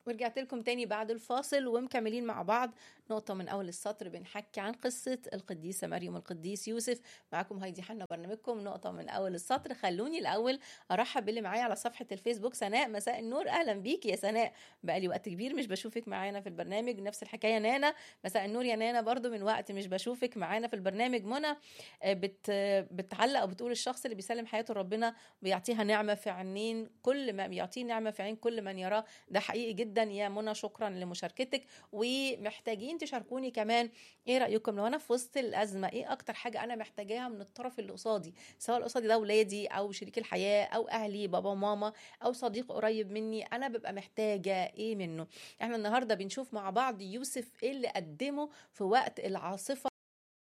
ورجعت لكم تاني بعد الفاصل ومكملين مع بعض نقطة من أول السطر بنحكي عن قصة القديسة مريم القديس يوسف معكم هايدي حنا برنامجكم نقطة من أول السطر خلوني الأول أرحب باللي معايا على صفحة الفيسبوك سناء مساء النور أهلا بيك يا سناء بقالي وقت كبير مش بشوفك معانا في البرنامج نفس الحكاية نانا مساء النور يا نانا برضو من وقت مش بشوفك معانا في البرنامج منى بت بتعلق وبتقول الشخص اللي بيسلم حياته لربنا بيعطيها نعمة في عينين كل ما بيعطيه نعمة في عين كل من يراه ده حقيقي جدا يا منى شكرا لمشاركتك ومحتاجين تشاركوني كمان ايه رايكم لو انا في وسط الازمه ايه اكتر حاجه انا محتاجاها من الطرف اللي قصادي سواء اللي قصادي ده ولادي او شريك الحياه او اهلي بابا وماما او صديق قريب مني انا ببقى محتاجه ايه منه احنا النهارده بنشوف مع بعض يوسف ايه اللي قدمه في وقت العاصفه